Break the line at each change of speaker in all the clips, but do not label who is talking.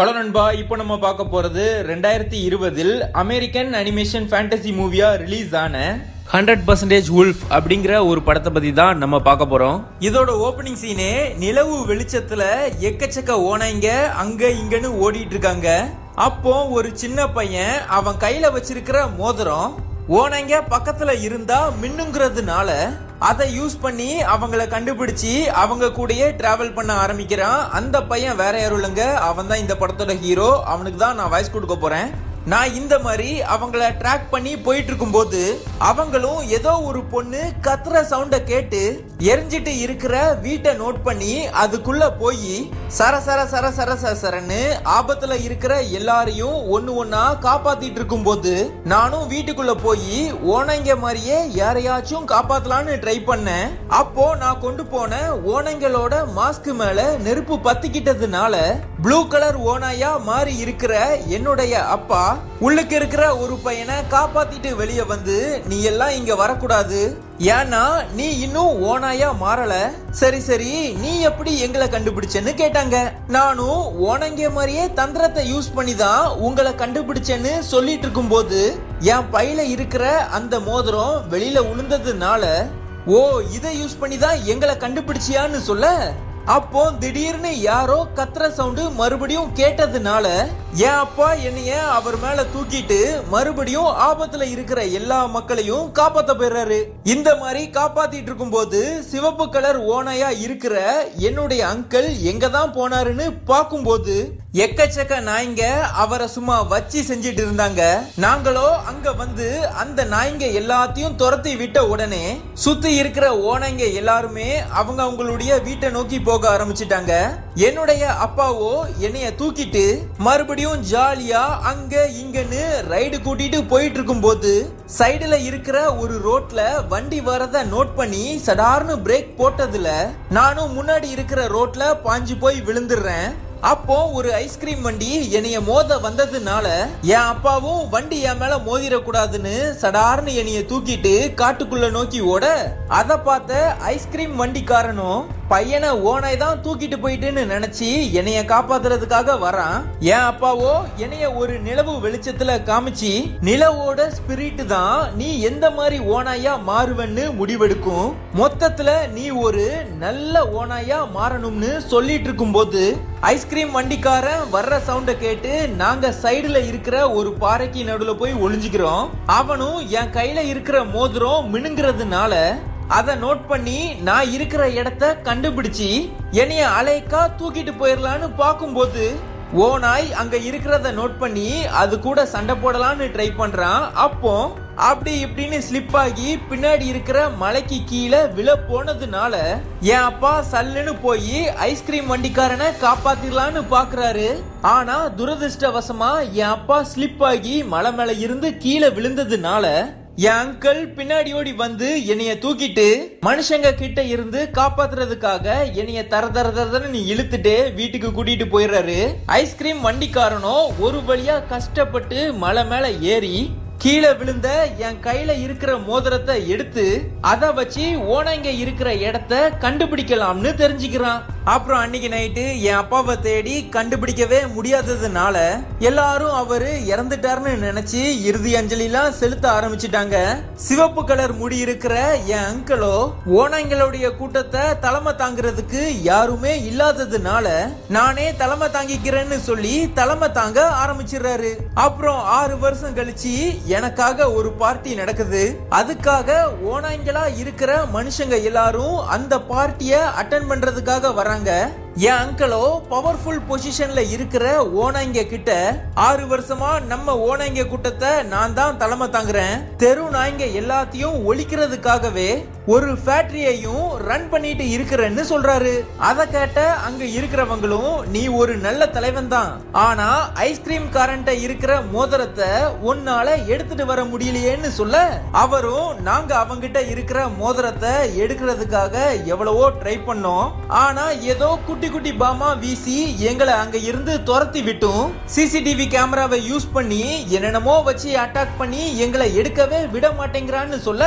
Hello நண்பா இப்போ நம்ம பார்க்க போறது ரெண்டாயிரத்தி இருபதில் அமெரிக்கன் அனிமேஷன் ஃபேண்டசி மூவியா ரிலீஸ் ஆன ஹண்ட்ரட் பர்சன்டேஜ் உல்ஃப் அப்படிங்கிற ஒரு படத்தை பத்தி தான் நம்ம பார்க்க போறோம் இதோட ஓப்பனிங் சீனே நிலவு வெளிச்சத்துல எக்கச்சக்க ஓனாய்ங்க அங்க இங்கன்னு ஓடிட்டு இருக்காங்க அப்போ ஒரு சின்ன பையன் அவன் கையில வச்சிருக்கிற மோதிரம் ஓனைங்க பக்கத்துல இருந்தா மின்னுங்கிறதுனால அதை யூஸ் பண்ணி அவங்கள கண்டுபிடிச்சு அவங்க கூடயே டிராவல் பண்ண ஆரம்பிக்கிறான் அந்த பையன் வேற யாரும் இல்லைங்க அவன் தான் இந்த படத்தோட ஹீரோ அவனுக்கு தான் நான் வாய்ஸ் கொடுக்க போறேன் நான் இந்த மாதிரி அவங்கள ட்ராக் பண்ணி போயிட்டு இருக்கும்போது அவங்களும் ஏதோ ஒரு பொண்ணு கத்துற சவுண்ட கேட்டு எரிஞ்சிட்டு இருக்கிற வீட்டை நோட் பண்ணி அதுக்குள்ள போய் சர சர சர சர சர சரன்னு ஆபத்துல இருக்கிற எல்லாரையும் ஒண்ணு ஒண்ணா காப்பாத்திட்டு இருக்கும்போது நானும் வீட்டுக்குள்ள போய் ஓனைங்க மாதிரியே யாரையாச்சும் காப்பாத்தலான்னு ட்ரை பண்ணேன் அப்போ நான் கொண்டு போன ஓனைங்களோட மாஸ்க் மேல நெருப்பு பத்திக்கிட்டதுனால ப்ளூ கலர் ஓனாயா மாறி இருக்கிற என்னுடைய அப்பா உள்ளுக்கு இருக்கிற ஒரு பையனை காப்பாத்திட்டு வெளியே வந்து நீ எல்லாம் இங்க வரக்கூடாது ஏன்னா நீ இன்னும் ஓனாயா மாறல சரி சரி நீ எப்படி எங்களை கண்டுபிடிச்சேன்னு கேட்டாங்க நானும் ஓனங்க மாதிரியே தந்திரத்தை யூஸ் பண்ணி தான் உங்களை கண்டுபிடிச்சேன்னு சொல்லிட்டு இருக்கும்போது என் பையில இருக்கிற அந்த மோதிரம் வெளியில உளுந்ததுனால ஓ இதை யூஸ் பண்ணி தான் எங்களை கண்டுபிடிச்சியான்னு சொல்ல அப்போ திடீர்னு யாரோ கத்துற சவுண்டு மறுபடியும் கேட்டதுனால என் அப்பா என்னைய அவர் மேல தூக்கிட்டு மறுபடியும் ஆபத்துல இருக்கிற எல்லா மக்களையும் காப்பாத்த போயிடுறாரு இந்த மாதிரி காப்பாத்திட்டு இருக்கும்போது சிவப்பு கலர் ஓனையா இருக்கிற என்னுடைய அங்கிள் எங்க தான் போனாருன்னு பார்க்கும்போது எக்கச்சக்க நாய்ங்க அவரை சும்மா வச்சு செஞ்சிட்டு இருந்தாங்க நாங்களோ அங்க வந்து அந்த நாய்ங்க எல்லாத்தையும் துரத்தி விட்ட உடனே சுத்தி இருக்கிற ஓனைங்க எல்லாருமே அவங்க அவங்களுடைய வீட்டை நோக்கி போக ஆரம்பிச்சிட்டாங்க என்னுடைய அப்பாவோ என்னைய தூக்கிட்டு மறுபடியும் ஜாலியா அங்க இங்கன்னு ரைடு கூட்டிட்டு போயிட்டு இருக்கும்போது சைடுல இருக்கிற ஒரு ரோட்ல வண்டி வரத நோட் பண்ணி சடார்னு பிரேக் போட்டதுல நானும் முன்னாடி இருக்கிற ரோட்ல பாஞ்சு போய் விழுந்துடுறேன் அப்போ ஒரு ஐஸ்கிரீம் வண்டி என்னைய மோத வந்ததுனால என் அப்பாவும் வண்டி என் மேல மோதிரக்கூடாதுன்னு சடார்னு என்னைய தூக்கிட்டு காட்டுக்குள்ள நோக்கி ஓட அதை பார்த்த ஐஸ்கிரீம் வண்டிக்காரனும் பையனை ஓனாய் தான் தூக்கிட்டு போயிட்டுன்னு நினைச்சு என்னைய காப்பாத்துறதுக்காக வரான் என் அப்பாவோ என்னைய ஒரு நிலவு வெளிச்சத்துல காமிச்சு நிலவோட ஸ்பிரிட் தான் நீ எந்த மாதிரி ஓனாயா மாறுவன்னு முடிவெடுக்கும் மொத்தத்துல நீ ஒரு நல்ல ஓனாயா மாறணும்னு சொல்லிட்டு இருக்கும்போது ஐஸ்கிரீம் வண்டிக்காரன் வர்ற சவுண்ட கேட்டு நாங்க சைடுல இருக்கிற ஒரு பாறைக்கு நடுவுல போய் ஒளிஞ்சுக்கிறோம் அவனும் என் கையில இருக்கிற மோதிரம் மினுங்கிறதுனால அதை நோட் பண்ணி நான் இருக்கிற இடத்த கண்டுபிடிச்சு என்னைய அலைக்கா தூக்கிட்டு போயிடலான்னு பார்க்கும்போது ஓ நாய் அங்க இருக்கிறத நோட் பண்ணி அது கூட சண்டை போடலான்னு ட்ரை பண்றான் அப்போ அப்படி இப்படின்னு ஸ்லிப் ஆகி பின்னாடி இருக்கிற மலைக்கு கீழே விழ போனதுனால என் அப்பா சல்லுன்னு போய் ஐஸ்கிரீம் வண்டிக்காரனை காப்பாத்திடலான்னு பாக்குறாரு ஆனா துரதிருஷ்டவசமா என் அப்பா ஸ்லிப் ஆகி மலை மேல இருந்து கீழே விழுந்ததுனால என் அங்கிள் பின்னாடி ஓடி வந்து என்னைய தூக்கிட்டு மனுஷங்க கிட்ட இருந்து காப்பாத்துறதுக்காக என்னைய தர தர தரன்னு நீ இழுத்துட்டு வீட்டுக்கு கூட்டிட்டு போயிடுறாரு ஐஸ்கிரீம் வண்டிக்காரனோ ஒரு வழியா கஷ்டப்பட்டு மலை மேல ஏறி கீழே விழுந்த என் கையில இருக்கிற மோதிரத்தை எடுத்து அதை வச்சு ஓனைங்க இருக்கிற இடத்த கண்டுபிடிக்கலாம்னு தெரிஞ்சுக்கிறான் அப்புறம் அன்னைக்கு நைட்டு என் அப்பாவை தேடி கண்டுபிடிக்கவே முடியாததுனால எல்லாரும் அவரு இறந்துட்டாருன்னு நினைச்சு இறுதி அஞ்சலிலாம் செலுத்த ஆரம்பிச்சிட்டாங்க சிவப்பு கலர் முடி இருக்கிற என் அங்கிளோ ஓனைங்களுடைய கூட்டத்தை தலைமை தாங்கிறதுக்கு யாருமே இல்லாததுனால நானே தலைமை தாங்கிக்கிறேன்னு சொல்லி தலைமை தாங்க ஆரம்பிச்சிடுறாரு அப்புறம் ஆறு வருஷம் கழிச்சு எனக்காக ஒரு பார்ட்டி நடக்குது அதுக்காக ஓனாய்களா இருக்கிற மனுஷங்க எல்லாரும் அந்த பார்ட்டிய அட்டன் பண்றதுக்காக வராங்க என் அங்கிளோ பவர்ஃபுல் பொசிஷன்ல இருக்கிற ஓனாய்ங்க கிட்ட ஆறு வருஷமா நம்ம ஓனாய்ங்க கூட்டத்தை நான் தான் தலைமை தாங்குறேன் தெரு நாய்ங்க எல்லாத்தையும் ஒழிக்கிறதுக்காகவே ஒரு ஃபேக்டரியையும் ரன் பண்ணிட்டு இருக்கிறேன்னு சொல்றாரு அதை கேட்ட அங்க இருக்கிறவங்களும் நீ ஒரு நல்ல தலைவன் தான் ஆனா ஐஸ்கிரீம் காரண்ட இருக்கிற மோதிரத்தை உன்னால எடுத்துட்டு வர முடியலையேன்னு சொல்ல அவரும் நாங்க அவங்கிட்ட இருக்கிற மோதிரத்தை எடுக்கிறதுக்காக எவ்வளவோ ட்ரை பண்ணோம் ஆனா ஏதோ குட்டி குட்டி பாமா வீசி எங்களை அங்க இருந்து துரத்தி விட்டும் சிசிடிவி கேமராவை யூஸ் பண்ணி என்னென்னமோ வச்சு அட்டாக் பண்ணி எங்களை எடுக்கவே விட மாட்டேங்கிறான்னு சொல்ல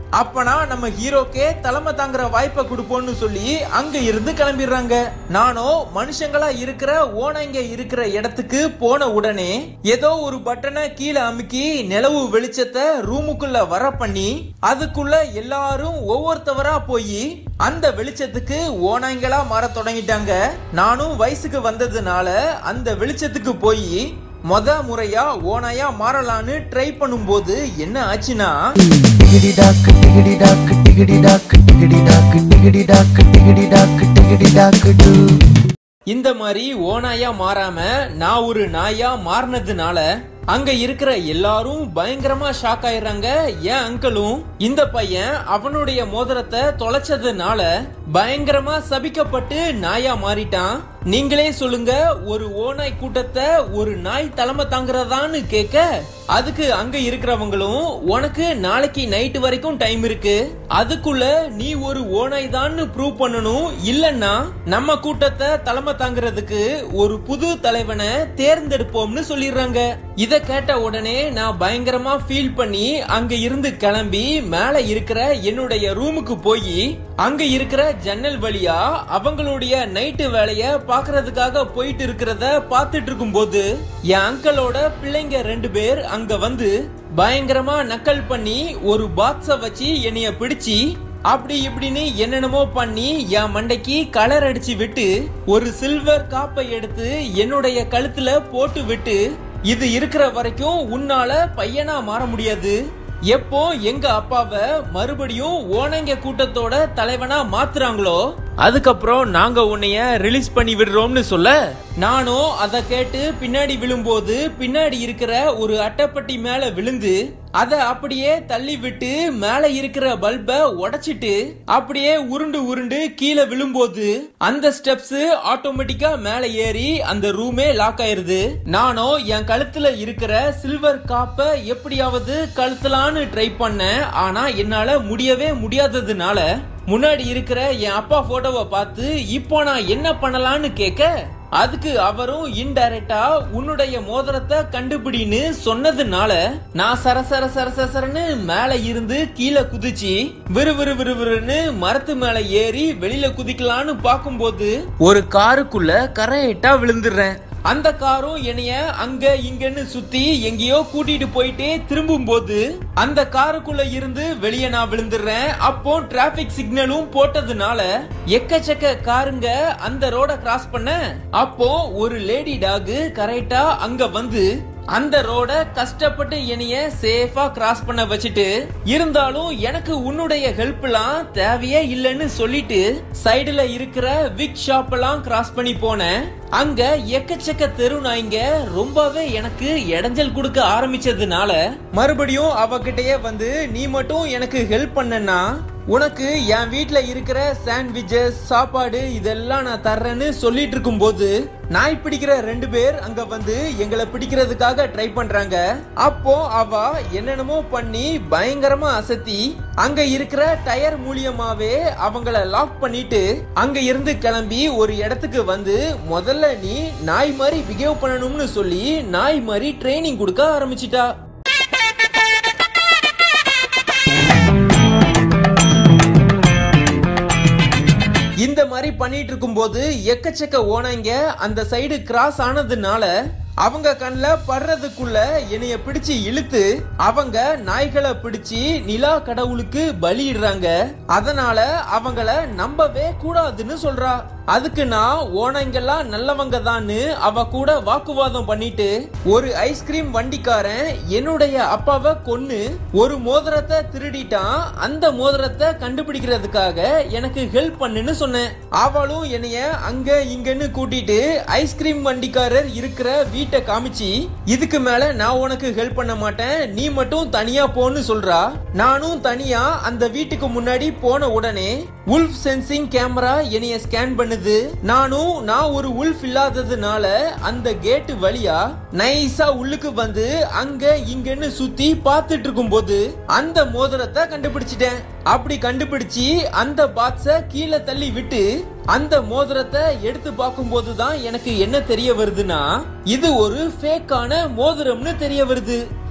அப்பனா நம்ம ஹீரோக்கே தலைமை தாங்குற வாய்ப்பை கொடுப்போம்னு சொல்லி அங்க இருந்து கிளம்பிடுறாங்க நானும் மனுஷங்களா இருக்கிற ஓனைங்க இருக்கிற இடத்துக்கு போன உடனே ஏதோ ஒரு பட்டனை கீழே அமுக்கி நிலவு வெளிச்சத்தை ரூமுக்குள்ள வர பண்ணி அதுக்குள்ள எல்லாரும் ஒவ்வொருத்தவரா போய் அந்த வெளிச்சத்துக்கு ஓனாய்களா மாற தொடங்கிட்டாங்க நானும் வயசுக்கு வந்ததுனால அந்த வெளிச்சத்துக்கு போய் மொத முறையா ஓனாயா மாறலான்னு ட்ரை பண்ணும்போது என்ன ஆச்சுன்னா
டிகிடி டாக்கு டிகிடி டாக்கு டிகிடி டாக்கு டிகிடி டாக்கு டிகிடி டாக்கு டிகிடி டாக்கு டிகிடி டாக்கு டூ
இந்த மாதிரி ஓனாயா மாறாம நான் ஒரு நாயா மாறினதுனால அங்க இருக்கிற எல்லாரும் பயங்கரமா ஷாக் ஆயிடுறாங்க என் அங்கிளும் இந்த பையன் அவனுடைய மோதிரத்தை தொலைச்சதுனால பயங்கரமா சபிக்கப்பட்டு நாயா மாறிட்டான் நீங்களே சொல்லுங்க ஒரு ஓநாய் கூட்டத்தை ஒரு நாய் தலைமை தாங்குறதான்னு கேட்க அதுக்கு அங்க இருக்கிறவங்களும் உனக்கு நாளைக்கு நைட்டு வரைக்கும் டைம் இருக்கு அதுக்குள்ள நீ ஒரு ஓநாய் தான் ப்ரூவ் பண்ணணும் இல்லன்னா நம்ம கூட்டத்தை தலைமை தாங்குறதுக்கு ஒரு புது தலைவனை தேர்ந்தெடுப்போம்னு சொல்லிடுறாங்க இத கேட்ட உடனே நான் பயங்கரமா ஃபீல் பண்ணி அங்க இருந்து கிளம்பி மேல இருக்கிற என்னுடைய ரூமுக்கு போய் அங்க இருக்கிற ஜன்னல் வழியா அவங்களுடைய நைட்டு வேலைய பாக்குறதுக்காக போயிட்டு இருக்கிறத பார்த்துட்டு இருக்கும்போது என் அங்கிளோட பிள்ளைங்க ரெண்டு பேர் அங்க வந்து பயங்கரமா நக்கல் பண்ணி ஒரு பாக்ஸ வச்சு என்னைய பிடிச்சி அப்படி இப்படின்னு என்னென்னமோ பண்ணி என் மண்டைக்கு கலர் அடிச்சு விட்டு ஒரு சில்வர் காப்பை எடுத்து என்னுடைய கழுத்துல போட்டு விட்டு இது இருக்கிற வரைக்கும் உன்னால பையனா மாற முடியாது எப்போ எங்க அப்பாவை மறுபடியும் ஓனங்க கூட்டத்தோட தலைவனா மாத்துறாங்களோ அதுக்கப்புறம் நாங்க உன்னைய ரிலீஸ் பண்ணி விடுறோம்னு சொல்ல நானும் அதை கேட்டு பின்னாடி விழும்போது பின்னாடி இருக்கிற ஒரு அட்டைப்பட்டி மேல விழுந்து அத அப்படியே தள்ளி விட்டு மேல இருக்கிற பல்ப உடைச்சிட்டு அப்படியே உருண்டு உருண்டு கீழே விழும்போது அந்த ஸ்டெப்ஸ் ஆட்டோமேட்டிக்கா மேல ஏறி அந்த ரூமே லாக் ஆயிருது நானும் என் கழுத்துல இருக்கிற சில்வர் காப்ப எப்படியாவது கழுத்தலான்னு ட்ரை பண்ணேன் ஆனா என்னால முடியவே முடியாததுனால முன்னாடி இருக்கிற என் அப்பா போட்டோவை பார்த்து இப்போ நான் என்ன பண்ணலான்னு கேட்க அதுக்கு அவரும் இன்டைரக்டா உன்னுடைய மோதிரத்தை கண்டுபிடின்னு சொன்னதுனால நான் சர சர சர சரன்னு மேல இருந்து கீழே குதிச்சு விறு விறு விறு விறுன்னு மரத்து மேல ஏறி வெளியில குதிக்கலான்னு பார்க்கும்போது ஒரு காருக்குள்ள கரையிட்டா விழுந்துடுறேன் அந்த காரும் என்னைய அங்க இங்கன்னு சுத்தி எங்கேயோ கூட்டிட்டு போயிட்டே திரும்பும் போது அந்த காருக்குள்ள இருந்து வெளியே நான் விழுந்துடுறேன் அப்போ டிராபிக் சிக்னலும் போட்டதுனால எக்கச்சக்க காருங்க அந்த ரோட கிராஸ் பண்ண அப்போ ஒரு லேடி டாக் கரெக்டா அங்க வந்து அந்த ரோட கஷ்டப்பட்டு என்னைய சேஃபா கிராஸ் பண்ண வச்சுட்டு இருந்தாலும் எனக்கு உன்னுடைய ஹெல்ப் எல்லாம் தேவையே இல்லைன்னு சொல்லிட்டு சைடுல இருக்கிற விக் ஷாப் எல்லாம் கிராஸ் பண்ணி போனேன் அங்க எக்கச்சக்க தெரு நாய்ங்க ரொம்பவே எனக்கு இடைஞ்சல் கொடுக்க ஆரம்பிச்சதுனால மறுபடியும் அவகிட்டயே வந்து நீ மட்டும் எனக்கு ஹெல்ப் பண்ணனா உனக்கு என் வீட்ல இருக்கிற சாண்ட்விச்சஸ் சாப்பாடு இதெல்லாம் நான் தர்றேன்னு சொல்லிட்டு இருக்கும்போது நாய் பிடிக்கிற ரெண்டு பேர் அங்க வந்து எங்களை பிடிக்கிறதுக்காக ட்ரை பண்றாங்க அப்போ அவ என்னென்னமோ பண்ணி பயங்கரமா அசத்தி அங்க இருக்கிற டயர் மூலியமாவே அவங்கள லாக் பண்ணிட்டு அங்க இருந்து கிளம்பி ஒரு இடத்துக்கு வந்து முதல்ல நீ நாய் மாதிரி பிஹேவ் பண்ணணும்னு சொல்லி நாய் மாதிரி ட்ரைனிங் கொடுக்க ஆரம்பிச்சிட்டா இந்த மாதிரி பண்ணிட்டு இருக்கும்போது எக்கச்சக்க ஓனைங்க அந்த சைடு கிராஸ் ஆனதுனால அவங்க கண்ணில் படுறதுக்குள்ள என்னைய பிடிச்சு இழுத்து அவங்க நாய்களை பிடிச்சு நிலா கடவுளுக்கு பலியிடுறாங்க அதனால அவங்கள நம்பவே கூடாதுன்னு சொல்றா அதுக்கு நான் ஓனைங்கெல்லாம் நல்லவங்க தான்னு அவ கூட வாக்குவாதம் பண்ணிட்டு ஒரு ஐஸ்கிரீம் வண்டிக்காரன் என்னுடைய அப்பாவை கொன்னு ஒரு மோதிரத்தை திருடிட்டான் அந்த மோதிரத்தை கண்டுபிடிக்கிறதுக்காக எனக்கு ஹெல்ப் பண்ணுன்னு சொன்னேன் அவளும் என்னைய அங்க இங்கன்னு கூட்டிட்டு ஐஸ்கிரீம் வண்டிக்காரர் இருக்கிற வீட்டை காமிச்சு இதுக்கு மேல நான் உனக்கு ஹெல்ப் பண்ண மாட்டேன் நீ மட்டும் தனியா போன்னு சொல்றா நானும் தனியா அந்த வீட்டுக்கு முன்னாடி போன உடனே உல்ஃப் சென்சிங் கேமரா என்னைய ஸ்கேன் பண்ணுது நானும் நான் ஒரு உல்ஃப் இல்லாததுனால அந்த கேட்டு வழியா நைஸா உள்ளுக்கு வந்து அங்க இங்கன்னு சுத்தி பார்த்துட்டு இருக்கும்போது அந்த மோதிரத்தை கண்டுபிடிச்சிட்டேன் அப்படி கண்டுபிடிச்சு அந்த பாக்ஸ கீழே தள்ளி விட்டு அந்த மோதிரத்தை எடுத்து பார்க்கும்போது தான் எனக்கு என்ன தெரிய வருதுன்னா இது ஒரு ஃபேக்கான மோதிரம்னு தெரிய வருது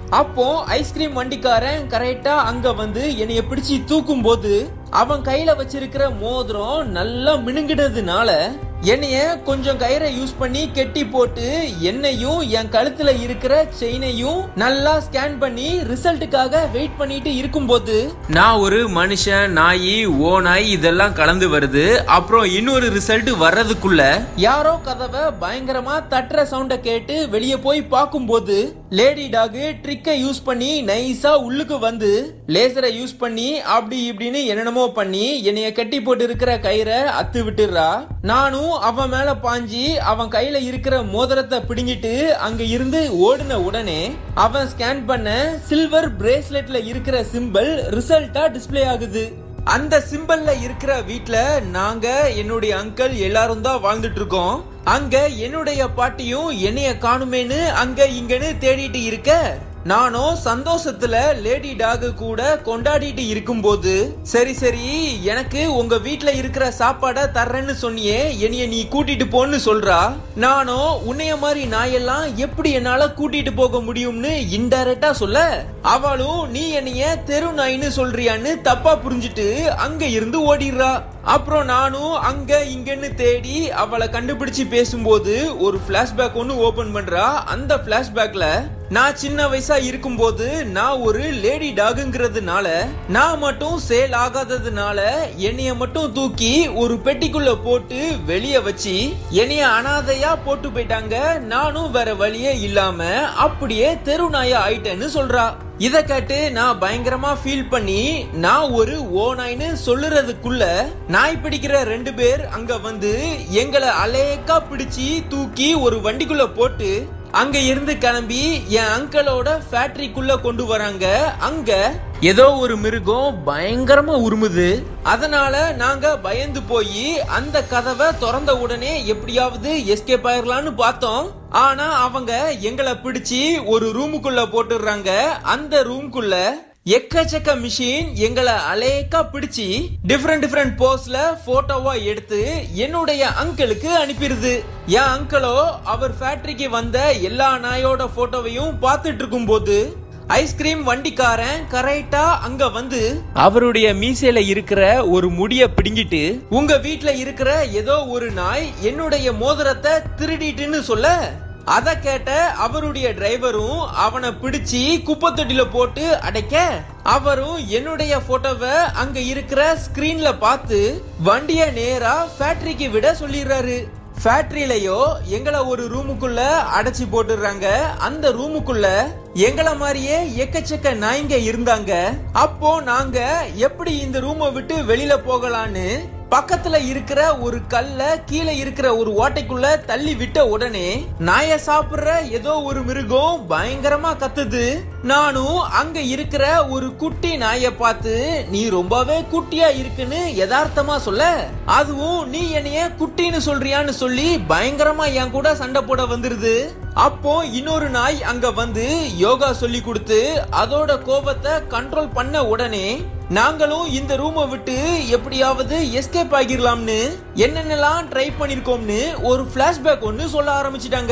அப்போ ஐஸ்கிரீம் வண்டிக்காரன் கரெக்டா அங்க வந்து என்னைய பிடிச்சி தூக்கும் போது அவன் கையில வச்சிருக்கிற மோதிரம் நல்லா மினுங்கினதுனால என்னைய கொஞ்சம் கயிறை யூஸ் பண்ணி கெட்டி போட்டு என்னையும் என் கழுத்துல இருக்கிற செயினையும் நல்லா ஸ்கேன் பண்ணி ரிசல்ட்டுக்காக வெயிட் பண்ணிட்டு இருக்கும்போது நான் ஒரு மனுஷன் நாய் ஓ நாய் இதெல்லாம் கலந்து வருது அப்புறம் இன்னொரு ரிசல்ட் வர்றதுக்குள்ள யாரோ கதவை பயங்கரமா தட்டுற சவுண்ட கேட்டு வெளியே போய் பார்க்கும்போது லேடி டாக் ட்ரிக்கை யூஸ் பண்ணி நைஸா உள்ளுக்கு வந்து லேசரை யூஸ் பண்ணி அப்படி இப்படின்னு என்னென்னமோ பண்ணி என்னைய கட்டி போட்டு இருக்கிற கயிறை அத்து விட்டுறா நானும் அவன் மேல பாஞ்சி அவன் கையில இருக்கிற மோதிரத்தை பிடுங்கிட்டு அங்க இருந்து ஓடின உடனே அவன் ஸ்கேன் பண்ண சில்வர் பிரேஸ்லெட்ல இருக்கிற சிம்பிள் ரிசல்ட்டா டிஸ்ப்ளே ஆகுது அந்த சிம்பிள்ல இருக்கிற வீட்ல நாங்க என்னுடைய அங்கிள் எல்லாரும் தான் வாழ்ந்துட்டு இருக்கோம் அங்க என்னுடைய பாட்டியும் என்னைய காணுமேன்னு அங்க இங்கன்னு தேடிட்டு இருக்க நானும் சந்தோஷத்துல லேடி டாக் கூட கொண்டாடிட்டு இருக்கும்போது சரி சரி எனக்கு உங்க வீட்ல இருக்கிற சாப்பாட தர்றேன்னு சொன்னியே என்னைய நீ கூட்டிட்டு போன்னு சொல்றா நானும் உன்னைய மாதிரி நாயெல்லாம் எப்படி என்னால கூட்டிட்டு போக முடியும்னு இன்டைரக்டா சொல்ல அவளும் நீ என்னைய தெரு நாயின்னு சொல்றியான்னு தப்பா புரிஞ்சுட்டு அங்க இருந்து ஓடிடுறா அப்புறம் நானும் அங்க இங்கன்னு தேடி அவளை கண்டுபிடிச்சு பேசும்போது ஒரு பிளாஷ்பேக் ஒன்னு ஓபன் பண்றா அந்த பிளாஷ்பேக்ல நான் சின்ன வயசா இருக்கும்போது நான் ஒரு லேடி டாகுங்கிறதுனால நான் மட்டும் சேல் ஆகாததுனால என்னைய மட்டும் தூக்கி ஒரு பெட்டிக்குள்ள போட்டு வெளிய வச்சு என்னைய அனாதையா போட்டு போயிட்டாங்க நானும் வேற வழியே இல்லாம அப்படியே தெரு நாயா ஆயிட்டேன்னு சொல்றா இத கேட்டு நான் பயங்கரமா ஃபீல் பண்ணி நான் ஒரு ஓநாய்னு சொல்லுறதுக்குள்ள நாய் பிடிக்கிற ரெண்டு பேர் அங்க வந்து எங்களை அலேக்கா பிடிச்சி தூக்கி ஒரு வண்டிக்குள்ள போட்டு அங்க இருந்து கிளம்பி என் அங்கிளோட ஃபேக்டரிக்குள்ள கொண்டு வராங்க அங்க ஏதோ ஒரு மிருகம் பயங்கரமா உருமுது அதனால நாங்க பயந்து போய் அந்த கதவை திறந்த உடனே எப்படியாவது எஸ்கேப் ஆயிரலாம்னு பார்த்தோம் ஆனா அவங்க எங்களை பிடிச்சி ஒரு ரூமுக்குள்ள போட்டுடுறாங்க அந்த ரூம்குள்ள எக்கச்சக்க மிஷின் எங்களை அலேக்கா பிடிச்சி டிஃப்ரெண்ட் டிஃப்ரெண்ட் போஸ்ல போட்டோவா எடுத்து என்னுடைய அங்கிளுக்கு அனுப்பிடுது என் அங்கிளோ அவர் ஃபேக்டரிக்கு வந்த எல்லா நாயோட போட்டோவையும் பார்த்துட்டு இருக்கும்போது ஐஸ்கிரீம் வண்டிக்காரன் கரெக்டா அங்க வந்து அவருடைய மீசையில இருக்கிற ஒரு முடிய பிடுங்கிட்டு உங்க வீட்ல இருக்கிற ஏதோ ஒரு நாய் என்னுடைய மோதிரத்தை திருடிட்டுன்னு சொல்ல அத கேட்ட அவருடைய டிரைவரும் அவனை பிடிச்சி குப்பை தொட்டில போட்டு அடைக்க அவரும் என்னுடைய போட்டோவை அங்க இருக்கிற ஸ்கிரீன்ல பார்த்து வண்டிய நேரா ஃபேக்டரிக்கு விட சொல்லிடுறாரு ஃபேக்டரியிலயோ எங்களை ஒரு ரூமுக்குள்ள அடைச்சி போட்டுடுறாங்க அந்த ரூமுக்குள்ள எங்கள மாதிரியே எக்கச்சக்க நாய்ங்க இருந்தாங்க அப்போ நாங்க எப்படி இந்த ரூமை விட்டு வெளியில போகலான்னு பக்கத்துல இருக்கிற ஒரு கல்ல கீழே இருக்கிற ஒரு ஓட்டைக்குள்ள தள்ளி விட்ட உடனே நாய சாப்பிடுற ஏதோ ஒரு மிருகம் பயங்கரமா கத்துது நானும் அங்க இருக்கிற ஒரு குட்டி நாய பார்த்து நீ ரொம்பவே குட்டியா இருக்குன்னு யதார்த்தமா சொல்ல அதுவும் நீ என்னைய குட்டின்னு சொல்றியான்னு சொல்லி பயங்கரமா என் கூட சண்டை போட வந்துருது அப்போ இன்னொரு நாய் அங்க வந்து யோகா சொல்லி கொடுத்து அதோட கோபத்தை கண்ட்ரோல் பண்ண உடனே நாங்களும் இந்த ரூமை விட்டு எப்படியாவது எஸ்கேப் ஆகிரலாம்னு என்னென்னலாம் ட்ரை பண்ணிருக்கோம்னு ஒரு பிளாஷ்பேக் ஒன்னு சொல்ல ஆரம்பிச்சிட்டாங்க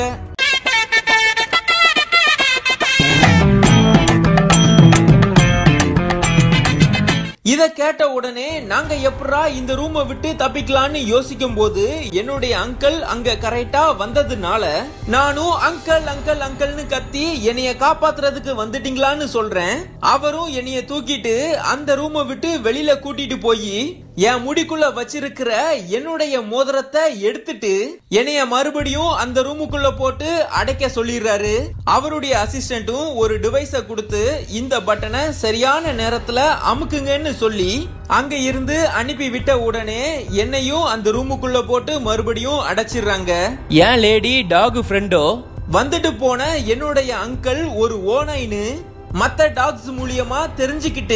இத கேட்ட உடனே நாங்க எப்படா இந்த ரூமை விட்டு தப்பிக்கலாம்னு யோசிக்கும் போது என்னுடைய அங்கிள் அங்க கரெக்டா வந்ததுனால நானும் அங்கிள் அங்கிள் அங்கிள்னு கத்தி என்னைய காப்பாத்துறதுக்கு வந்துட்டீங்களான்னு சொல்றேன் அவரும் என்னைய தூக்கிட்டு அந்த ரூமை விட்டு வெளியில கூட்டிட்டு போய் என் முடிக்குள்ள வச்சிருக்கிற என்னுடைய மோதிரத்தை எடுத்துட்டு என்னைய மறுபடியும் அந்த ரூமுக்குள்ள போட்டு அடைக்க சொல்லிடுறாரு அவருடைய அசிஸ்டன்ட்டும் ஒரு டிவைஸ கொடுத்து இந்த பட்டனை சரியான நேரத்துல அமுக்குங்கன்னு சொல்லி அங்க இருந்து அனுப்பி விட்ட உடனே என்னையும் அந்த ரூமுக்குள்ள போட்டு மறுபடியும் அடைச்சிடுறாங்க ஏன் லேடி டாக் ஃப்ரெண்டோ வந்துட்டு போன என்னுடைய அங்கிள் ஒரு ஓனைன்னு மத்த டாக்ஸ் மூலியமா தெரிஞ்சுக்கிட்டு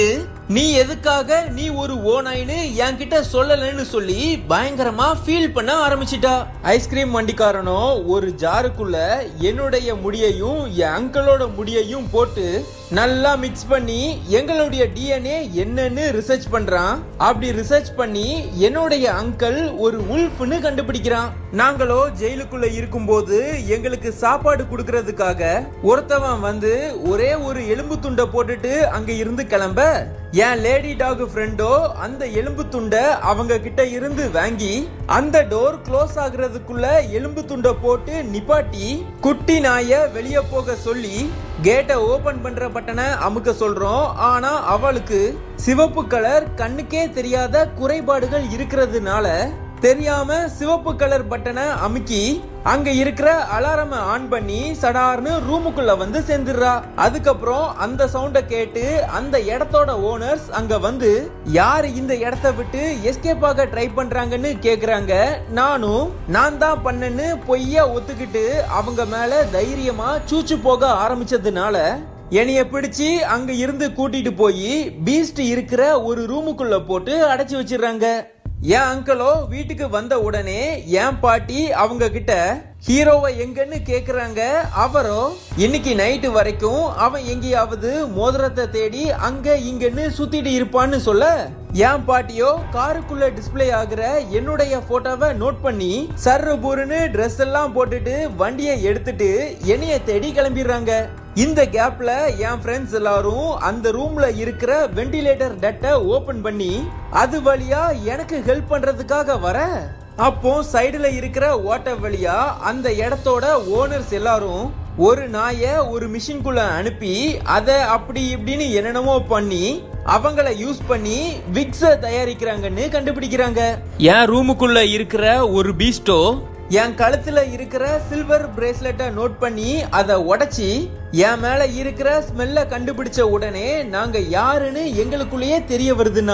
நீ எதுக்காக நீ ஒரு ஓனாயின்னு என்கிட்ட சொல்லலன்னு சொல்லி பயங்கரமா ஃபீல் பண்ண ஆரம்பிச்சிட்டா ஐஸ்கிரீம் வண்டிக்காரனோ ஒரு ஜாருக்குள்ள என்னுடைய முடியையும் என் அங்கிளோட முடியையும் போட்டு நல்லா மிக்ஸ் பண்ணி எங்களுடைய டிஎன்ஏ என்னன்னு ரிசர்ச் பண்றான் அப்படி ரிசர்ச் பண்ணி என்னுடைய அங்கிள் ஒரு உல்ஃப்னு கண்டுபிடிக்கிறான் நாங்களோ ஜெயிலுக்குள்ள இருக்கும்போது எங்களுக்கு சாப்பாடு கொடுக்கறதுக்காக ஒருத்தவன் வந்து ஒரே ஒரு எலும்பு துண்டை போட்டுட்டு அங்க இருந்து கிளம்ப என் லேடி டாக் ஃப்ரெண்டோ அந்த எலும்பு துண்டை அவங்க கிட்ட இருந்து வாங்கி அந்த டோர் க்ளோஸ் ஆகுறதுக்குள்ள எலும்பு துண்டை போட்டு நிப்பாட்டி குட்டி நாய வெளியே போக சொல்லி கேட்டை ஓபன் பண்ற பட்டனை அமுக்க சொல்றோம் ஆனா அவளுக்கு சிவப்பு கலர் கண்ணுக்கே தெரியாத குறைபாடுகள் இருக்கிறதுனால தெரியாம சிவப்பு கலர் பட்டனை அமுக்கி அங்க இருக்கிற அலாரம ஆன் பண்ணி சடார்னு ரூமுக்குள்ள வந்து சேர்ந்துடுறா அதுக்கப்புறம் அந்த சவுண்ட கேட்டு அந்த இடத்தோட ஓனர்ஸ் அங்க வந்து யாரு இந்த இடத்த விட்டு எஸ்கேப் ஆக ட்ரை பண்றாங்கன்னு கேக்குறாங்க நானும் நான் தான் பண்ணேன்னு பொய்யா ஒத்துக்கிட்டு அவங்க மேல தைரியமா சூச்சு போக ஆரம்பிச்சதுனால என்னைய பிடிச்சு அங்க இருந்து கூட்டிட்டு போய் பீஸ்ட் இருக்கிற ஒரு ரூமுக்குள்ள போட்டு அடைச்சு வச்சிடுறாங்க என் அங்கிளோ வீட்டுக்கு வந்த உடனே என் பாட்டி அவங்க கிட்ட ஹீரோவை எங்கன்னு கேக்குறாங்க அவரோ இன்னைக்கு நைட்டு வரைக்கும் அவன் எங்கேயாவது மோதிரத்தை தேடி அங்க இங்கன்னு சுத்திட்டு இருப்பான்னு சொல்ல என் பாட்டியோ காருக்குள்ள டிஸ்ப்ளே ஆகுற என்னுடைய போட்டோவை நோட் பண்ணி சர்ரு பூருன்னு ட்ரெஸ் எல்லாம் போட்டுட்டு வண்டியை எடுத்துட்டு என்னைய தேடி கிளம்பிடுறாங்க இந்த கேப்ல என் ஃப்ரெண்ட்ஸ் எல்லாரும் அந்த ரூம்ல இருக்கிற வெண்டிலேட்டர் டட்டை ஓபன் பண்ணி அது வழியா எனக்கு ஹெல்ப் பண்றதுக்காக வர அப்போ சைடுல இருக்கிற ஓட்ட வழியா அந்த இடத்தோட ஓனர்ஸ் எல்லாரும் ஒரு நாய ஒரு மிஷின்குள்ள அனுப்பி அதை அப்படி இப்படின்னு என்னென்னமோ பண்ணி அவங்கள யூஸ் பண்ணி விக்ஸ தயாரிக்கிறாங்கன்னு கண்டுபிடிக்கிறாங்க என் ரூமுக்குள்ள இருக்கிற ஒரு பீஸ்டோ என் கழுத்துல இருக்கிற சில்வர் பிரேஸ்லெட்டை நோட் பண்ணி அதை உடைச்சி என் மேல இருக்கிற ஸ்மெல்ல கண்டுபிடிச்ச உடனே நாங்க யாருன்னு எங்களுக்குள்ளேயே தெரிய வருதுன்னா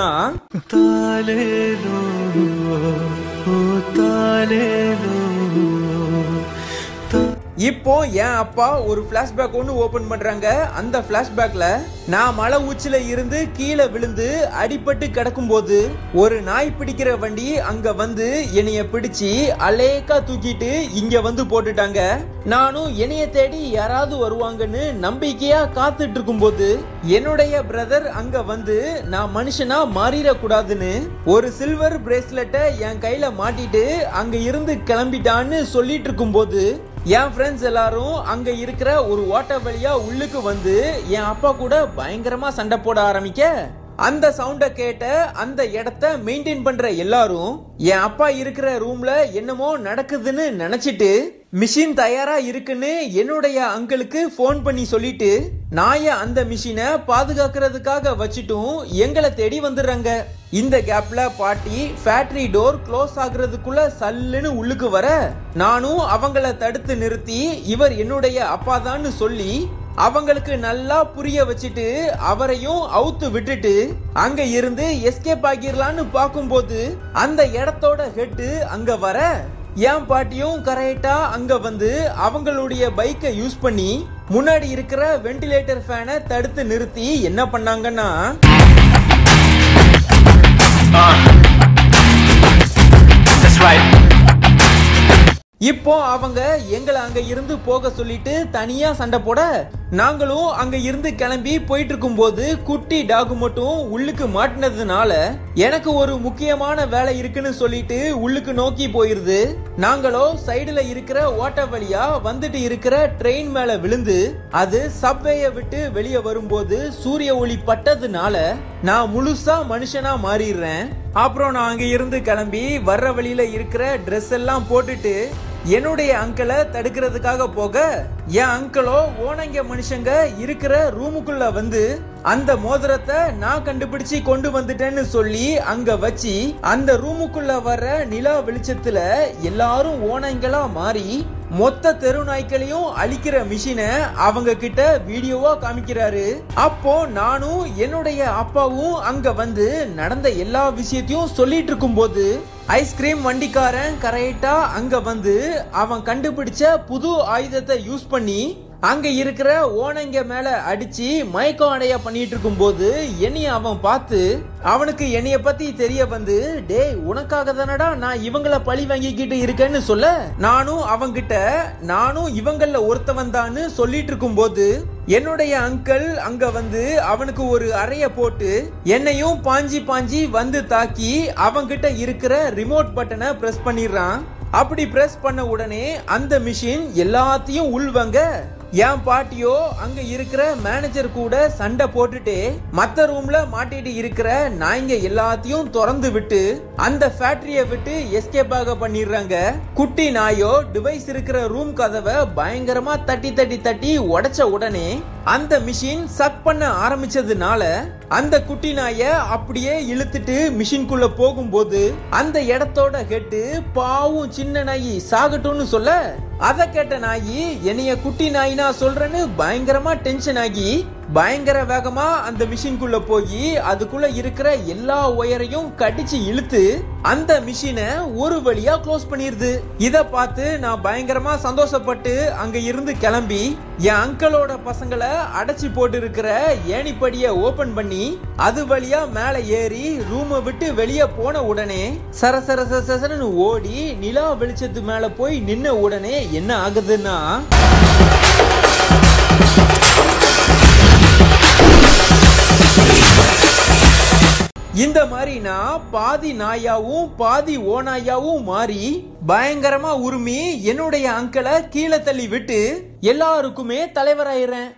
தாலேலோ ஓ தாலேலோ
இப்போ என் அப்பா ஒரு பிளாஷ்பேக் ஒன்று ஓபன் பண்றாங்க அந்த பிளாஷ்பேக்ல நான் மலை உச்சில இருந்து கீழே விழுந்து அடிபட்டு கிடக்கும்போது ஒரு நாய் பிடிக்கிற வண்டி அங்க வந்து என்னைய பிடிச்சு அலேக்கா தூக்கிட்டு இங்க வந்து போட்டுட்டாங்க நானும் என்னைய தேடி யாராவது வருவாங்கன்னு நம்பிக்கையா காத்துட்டு இருக்கும்போது என்னுடைய பிரதர் அங்க வந்து நான் மனுஷனா மாறிடக்கூடாதுன்னு ஒரு சில்வர் பிரேஸ்லெட்டை என் கையில மாட்டிட்டு அங்க இருந்து கிளம்பிட்டான்னு சொல்லிட்டு இருக்கும்போது என் ஃப்ரெண்ட்ஸ் எல்லாரும் அங்க இருக்கிற ஒரு ஓட்ட வழியா உள்ளுக்கு வந்து என் அப்பா கூட பயங்கரமா சண்டை போட ஆரம்பிக்க அந்த சவுண்ட கேட்ட அந்த இடத்த மெயின்டைன் பண்ற எல்லாரும் என் அப்பா இருக்கிற ரூம்ல என்னமோ நடக்குதுன்னு நினைச்சிட்டு மிஷின் தயாரா இருக்குன்னு என்னுடைய அங்கிளுக்கு ஃபோன் பண்ணி சொல்லிட்டு நாய அந்த மிஷினை பாதுகாக்கிறதுக்காக வச்சுட்டும் எங்களை தேடி வந்துடுறாங்க இந்த கேப்ல பாட்டி ஃபேக்டரி டோர் க்ளோஸ் ஆகுறதுக்குள்ள சல்லுன்னு உள்ளுக்கு வர நானும் அவங்கள தடுத்து நிறுத்தி இவர் என்னுடைய அப்பாதான்னு சொல்லி அவங்களுக்கு நல்லா புரிய வச்சுட்டு அவரையும் அவுத்து விட்டுட்டு அங்க இருந்து எஸ்கேப் ஆகிரலான்னு பார்க்கும்போது அந்த இடத்தோட ஹெட் அங்க வர என் பாட்டியும் கரெக்டா அங்க வந்து அவங்களுடைய பைக்கை யூஸ் பண்ணி முன்னாடி இருக்கிற வென்டிலேட்டர் ஃபேனை தடுத்து நிறுத்தி என்ன பண்ணாங்கன்னா
That's right.
இப்போ அவங்க எங்களை அங்க இருந்து போக சொல்லிட்டு தனியா சண்டை போட நாங்களும் அங்க இருந்து கிளம்பி போயிட்டு இருக்கும்போது குட்டி டாக் மட்டும் உள்ளுக்கு மாட்டினதுனால எனக்கு ஒரு முக்கியமான வேலை இருக்குன்னு சொல்லிட்டு உள்ளுக்கு நோக்கி போயிருது நாங்களோ சைடுல இருக்கிற ஓட்ட வழியா வந்துட்டு இருக்கிற ட்ரெயின் மேல விழுந்து அது சப்வேய விட்டு வெளியே வரும்போது சூரிய ஒளி பட்டதுனால நான் முழுசா மனுஷனா மாறிடுறேன் அப்புறம் நான் அங்க இருந்து கிளம்பி வர்ற வழியில இருக்கிற ட்ரெஸ் எல்லாம் போட்டுட்டு என்னுடைய அங்கிளை தடுக்கிறதுக்காக போக என் அங்கிளோ ஓனங்க மனுஷங்க இருக்கிற ரூமுக்குள்ள வந்து அந்த மோதிரத்தை நான் கண்டுபிடிச்சு கொண்டு வந்துட்டேன்னு சொல்லி அங்க வச்சு அந்த ரூமுக்குள்ள வர்ற நிலா வெளிச்சத்துல எல்லாரும் ஓனங்களா மாறி மொத்த தெரு நாய்க்களையும் அழிக்கிற மிஷினை அவங்க கிட்ட வீடியோவா காமிக்கிறாரு அப்போ நானும் என்னுடைய அப்பாவும் அங்க வந்து நடந்த எல்லா விஷயத்தையும் சொல்லிட்டு இருக்கும்போது ஐஸ்கிரீம் வண்டிக்காரன் கரெக்டா அங்க வந்து அவன் கண்டுபிடிச்ச புது ஆயுதத்தை யூஸ் பண்ணி அங்க இருக்கிற ஓனங்க மேல அடிச்சு மயக்கம் அடைய பண்ணிட்டு இருக்கும்போது என்னைய அவன் பார்த்து அவனுக்கு என்னைய பத்தி தெரிய வந்து டேய் உனக்காக தானடா நான் இவங்கள பழி வாங்கிக்கிட்டு இருக்கேன்னு சொல்ல நானும் அவங்கிட்ட நானும் இவங்கள ஒருத்தவன் தான்னு சொல்லிட்டு இருக்கும்போது என்னுடைய அங்கிள் அங்க வந்து அவனுக்கு ஒரு அறைய போட்டு என்னையும் பாஞ்சி பாஞ்சி வந்து தாக்கி அவங்கிட்ட இருக்கிற ரிமோட் பட்டனை பிரஸ் பண்ணிடுறான் அப்படி பிரஸ் பண்ண உடனே அந்த மிஷின் எல்லாத்தையும் உள்வங்க என் பாட்டியோ அங்க இருக்கிற மேனேஜர் கூட சண்டை போட்டுட்டு மத்த ரூம்ல மாட்டிட்டு இருக்கிற நாய்ங்க எல்லாத்தையும் திறந்து விட்டு அந்த ஃபேக்டரிய விட்டு எஸ்கேப் ஆக பண்ணிடுறாங்க குட்டி நாயோ டிவைஸ் இருக்கிற ரூம் கதவை பயங்கரமா தட்டி தட்டி தட்டி உடைச்ச உடனே அந்த மிஷின் சக் பண்ண ஆரம்பிச்சதுனால அந்த குட்டி நாய அப்படியே இழுத்துட்டு மிஷின்குள்ள போகும்போது அந்த இடத்தோட ஹெட்டு பாவும் சின்ன நாயி சாகட்டும்னு சொல்ல அத கேட்ட நாயி என்னைய குட்டி நாயினா சொல்றேன்னு பயங்கரமா டென்ஷன் ஆகி பயங்கர வேகமா அந்த மிஷின்குள்ள போய் அதுக்குள்ள இருக்கிற எல்லா ஒயரையும் கடிச்சு இழுத்து அந்த மிஷினை ஒரு வழியா க்ளோஸ் பண்ணிருது இத பார்த்து நான் பயங்கரமா சந்தோஷப்பட்டு அங்க இருந்து கிளம்பி என் அங்கிளோட பசங்களை அடைச்சி போட்டு இருக்கிற ஏணிப்படிய ஓபன் பண்ணி அது வழியா மேல ஏறி ரூமை விட்டு வெளியே போன உடனே சர சர சர சரன்னு ஓடி நிலா வெளிச்சத்து மேல போய் நின்ன உடனே என்ன ஆகுதுன்னா இந்த மாதிரி நான் பாதி நாயாவும் பாதி ஓநாயாவும் மாறி பயங்கரமா உருமி என்னுடைய அங்கிளை கீழே தள்ளி விட்டு எல்லாருக்குமே தலைவராயிரேன்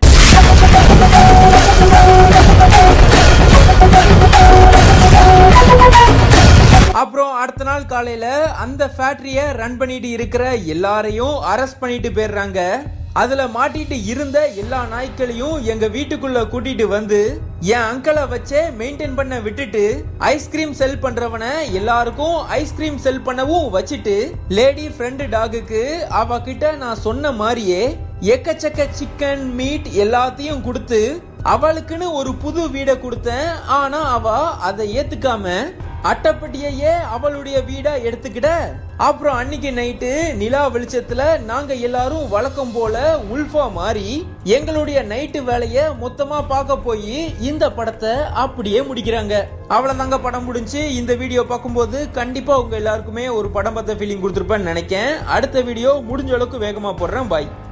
அப்புறம் அடுத்த நாள் காலையில அந்த ஃபேக்டரிய ரன் பண்ணிட்டு இருக்கிற எல்லாரையும் அரெஸ்ட் பண்ணிட்டு போயிடுறாங்க அதுல மாட்டிட்டு இருந்த எல்லா நாய்க்களையும் எங்க வீட்டுக்குள்ள கூட்டிட்டு வந்து என் அங்கிளை வச்சே மெயின்டைன் பண்ண விட்டுட்டு ஐஸ்கிரீம் செல் பண்றவன எல்லாருக்கும் ஐஸ்கிரீம் செல் பண்ணவும் வச்சுட்டு லேடி ஃப்ரெண்டு டாகுக்கு அவ கிட்ட நான் சொன்ன மாதிரியே எக்கச்சக்க சிக்கன் மீட் எல்லாத்தையும் கொடுத்து அவளுக்குன்னு ஒரு புது வீடை கொடுத்தேன் ஆனா அவ அதை ஏத்துக்காம அட்டப்பட்டியையே அவளுடைய வீடா எடுத்துக்கிட அப்புறம் அன்னைக்கு நைட்டு நிலா வெளிச்சத்துல நாங்க எல்லாரும் வழக்கம் போல உல்ஃபா மாறி எங்களுடைய நைட்டு வேலைய மொத்தமா பார்க்க போய் இந்த படத்தை அப்படியே முடிக்கிறாங்க அவ்வளவுதாங்க படம் முடிஞ்சு இந்த வீடியோ பார்க்கும்போது கண்டிப்பா உங்க எல்லாருக்குமே ஒரு படம் பார்த்த ஃபீலிங் கொடுத்துருப்பேன்னு நினைக்கேன் அடுத்த வீடியோ முடிஞ்ச அளவுக்கு வேகமா போடுறேன் பாய்